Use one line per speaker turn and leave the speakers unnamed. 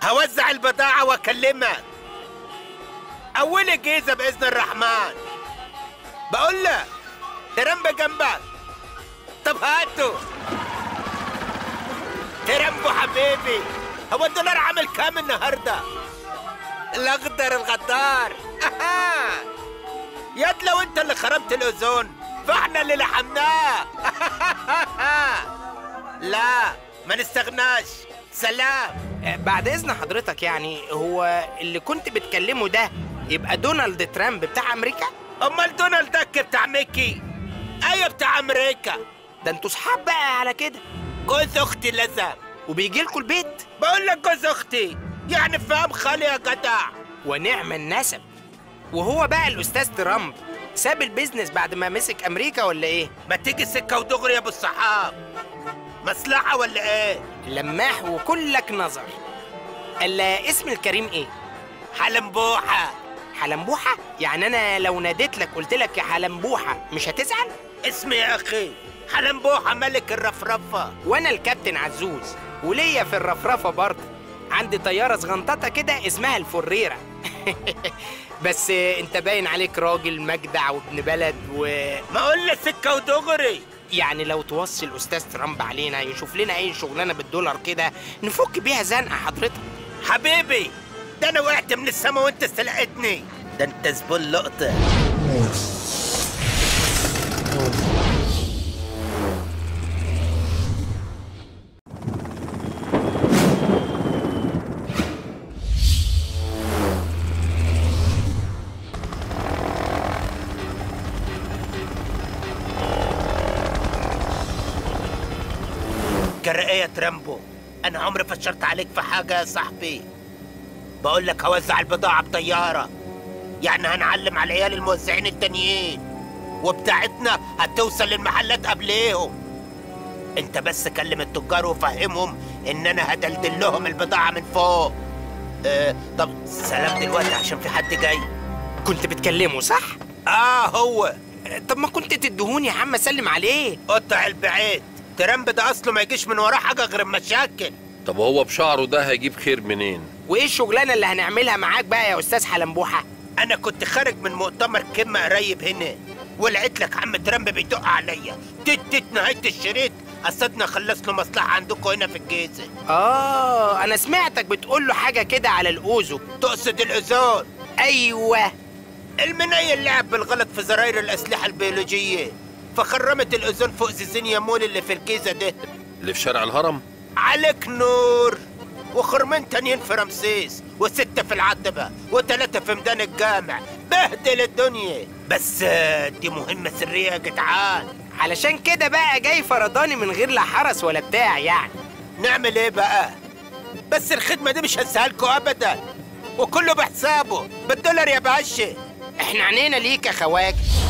هوزع البضاعة واكلمك اول جيزة باذن الرحمن بقول لك ترمبة جنبك طب هاتوا ترمبو حبيبي هو الدولار عامل كام النهارده الاخضر الغدار أها. ياد لو انت اللي خربت الاوزون فاحنا اللي لحمناه لا ما نستغناش سلام
آه، بعد اذن حضرتك يعني هو اللي كنت بتكلمه ده يبقى دونالد ترامب بتاع امريكا
امال دونالد دك بتاع ميكي ايوه بتاع امريكا
ده انتوا صحاب بقى على كده
جوز اختي لزم
وبيجي لكم البيت
بقول لك جوز اختي يعني فاهم خالي يا جدع
ونعم النسب وهو بقى الاستاذ ترامب ساب البيزنس بعد ما مسك امريكا ولا ايه
ما تيجي سكه ودغري يا ابو الصحاب مصلحه ولا ايه
لماح وكلك نظر الا اسم الكريم ايه
حلمبوحه
حلمبوحه يعني انا لو ناديت لك قلت لك يا حلمبوحه مش هتزعل
اسمي يا اخي حلمبوحه ملك الرفرفه
وانا الكابتن عزوز وليا في الرفرفه برضه عندي طياره صغنططه كده اسمها الفريره بس انت باين عليك راجل مجدع وابن بلد و
ما اقول لك سكه ودغري
يعني لو توصي الاستاذ ترامب علينا يشوف لنا اي شغلانه بالدولار كده نفك بيها زنقه حضرتك
حبيبي ده انا وقعت من السما وانت استلقتني ده انت زبون لقطه جرى ايه يا ترامبو انا عمري فشرت عليك في حاجه يا صاحبي بقول لك هوزع البضاعه بطياره يعني هنعلم على العيال الموزعين التانيين وبتاعتنا هتوصل للمحلات قبليهم انت بس كلم التجار وفهمهم ان انا هدلدل لهم البضاعه من فوق اه طب سلام دلوقتي عشان في حد جاي
كنت بتكلمه صح
اه هو
طب ما كنت تدهوني يا عم اسلم عليه
قطع البعيد ترامب ده اصله ما يجيش من وراه حاجه غير المشاكل
طب وهو بشعره ده هيجيب خير منين
وايه الشغلانه اللي هنعملها معاك بقى يا استاذ حلمبوحه
انا كنت خارج من مؤتمر قمه قريب هنا ولقيت لك عم ترامب بيدق عليا تت تت نهايه الشريط قصدنا اخلص له مصلحه عندكم هنا في الجيزه
اه انا سمعتك بتقول له حاجه كده على الاوزو
تقصد الاوزون
ايوه
المنيل لعب بالغلط في زراير الاسلحه البيولوجيه فخرمت الاوزون فوق زيزينيا مول اللي في الجيزه ده
اللي في شارع الهرم
عليك نور وخرمين تانيين في رمسيس وستة في العتبة وتلاتة في ميدان الجامع بهدل الدنيا بس آه، دي مهمة سرية يا جدعان
علشان كده بقى جاي فرداني من غير لا حرس ولا بتاع يعني
نعمل ايه بقى بس الخدمة دي مش هسهلكوا ابدا وكله بحسابه بالدولار يا باشا
احنا عنينا ليك يا خواجه